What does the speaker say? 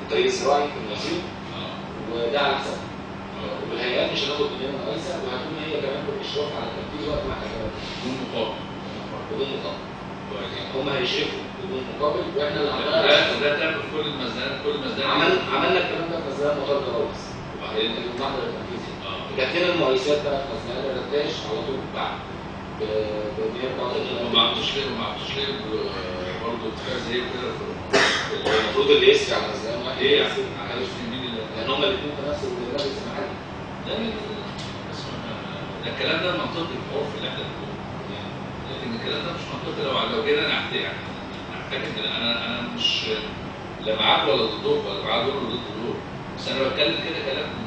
الطريق الزراعي في المواسير اه وده على حسب والهيئات مش هتاخد مننا مقايسه وهتكون هي كمان بالاشراف على التنفيذ وقت ما احنا كمان بدون مقابل بدون مقابل كويس يعني هم هيشرفوا بدون مقابل واحنا اللي ده هنبقى ده تعمل في كل المزارع كل المزارع عمل عملنا الكلام ده في مزرعه مطار جراوس وبعدين المحضر التنفيذي اه جات لنا المقايسات بقى في مزرعه الرتاش على طول بعد ب ب 134 ما عملتوش ليه ما عملتوش ليه برضه اتخاذ هي كده في هو المفروض اللي يسري على مزرعه واحد ايه يعني يسري على عارف مين اللي لان هم الاثنين في نفس البرنامج الاسماعيلي ده اسمع ده الكلام ده منطقي في عرف اللي احنا بنقوله لكن الكلام ده مش منطقي لو لو جينا نحت يعني نحتاج ان انا انا مش لا معاك ولا ضدك ولا معاك دول ولا ضد دول بس انا بتكلم كده كلام